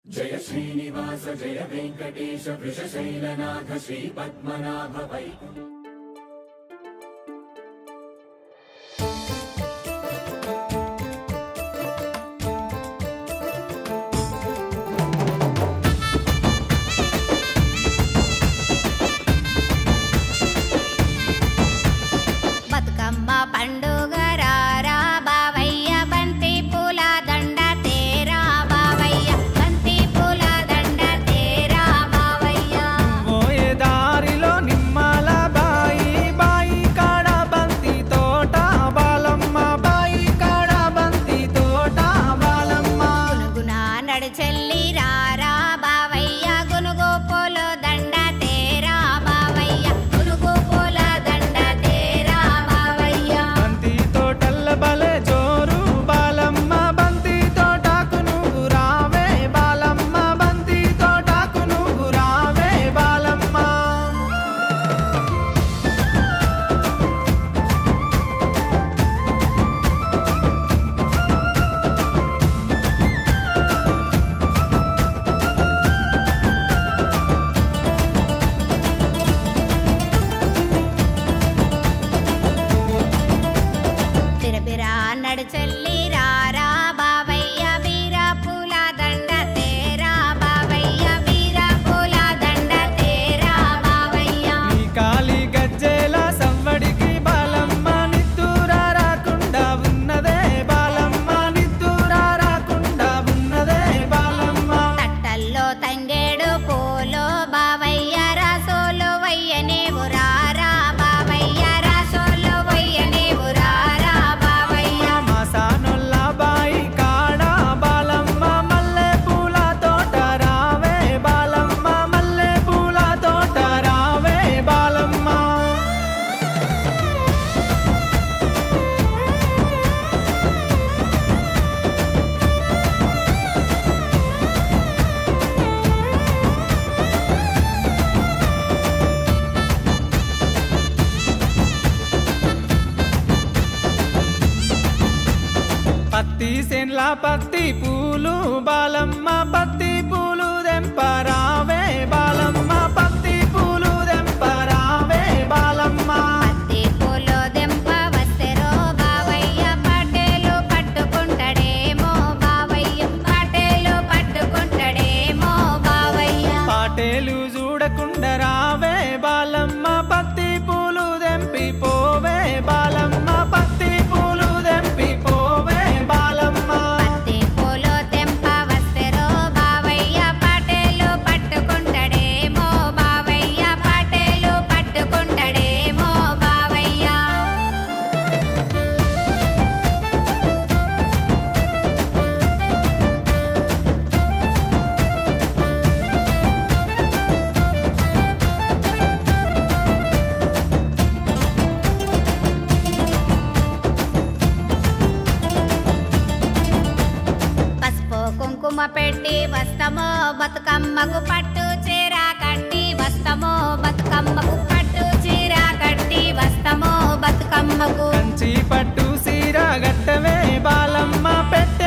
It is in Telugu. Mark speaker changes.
Speaker 1: జయ శ్రీనివాస జయ వెంకటేశ వృషశైలనాథ శ్రీ పద్మనాభ వై
Speaker 2: బతుకమ్మ పండుగ రారా బావయ్య బంతి పూల దండ తేరా బావయ్య బంతి పూల దండ తేరా బావయ్య
Speaker 3: మోయే దారిలో నిమ్మల బాయి బాయి కాడ బంతి తోట బాలమ్మ బాయి కాడ బంతి తోట బాలమ్మ
Speaker 2: గునుగున నడిచెల్లి రారా బావయ్య గునుగు పూల దండ తేరా బావయ్య గునుగు పూల దండ తేరా బావయ్య
Speaker 3: బంతి తోటల్ల బలే జోరు బాలమ్మ బంతి తోటకు నువ్వు రావే బాలమ్మ బంతి తోటకు నువ్వు రావే బాలమ్మ
Speaker 2: బిరబిరా నడిచెల్లి రారా బావయ్య వీర పూల దండ తేరా బావయ్య వీర పూల దండ తేరా బావయ్య
Speaker 3: నీ కాలి గజ్జెల సవ్వడికి బాలమ్మ నిద్దురా రాకుండా ఉన్నదే బాలమ్మ నిద్దురా రాకుండా ఉన్నదే బాలమ్మ
Speaker 2: తట్టల్లో తంగేడు పూలు బావయ్య రాసోలు వయ్యనేవు రారా బావయ్య రాసోలు వయ్యనేవు రారా బావయ్య
Speaker 3: మాసానొల్ల బాయి కాడ బాలమ్మ మల్లె పూల తోట రావే బాలమ్మ మల్లె పూల తోట రావే బాలమ్మ పత్తి సెన్ల పత్తి పూలు బాలమ్మ పత్తి పూలు దెంపరావే బాలమ్మ పత్తి పూలు దెంపరావే బాలమ్మ
Speaker 2: పత్తి పూలు దెంప వస్తెరో బావయ్య పాటేలు పట్టుకుంటాడేమో బావయ్య పాటేలు పట్టుకుంటాడేమో బావయ్య
Speaker 3: పాటేలు చూడకుండా రావే బాలమ్మ పత్తి పూలు దెంపి పోవే బాలమ్మ పత్తి పూలు దెంపి పోవే బాలమ్మ
Speaker 2: పత్తి పూలు తెంప వస్తెరో బావయ్య పాటేలు పట్టుకుంటాడేమో బావయ్య పాటేలు పట్టుకుంటాడేమో బావయ్య పసుపు కుంకుమ పెట్టి వస్తమో బతుకమ్మకు పట్టు చీర కట్టి వస్తమో బతుకమ్మకు పట్టు చీర కట్టి వస్తమో బతుకమ్మకు
Speaker 3: కంచి పట్టు సీర గట్టవే బాలమ్మ పెట్ట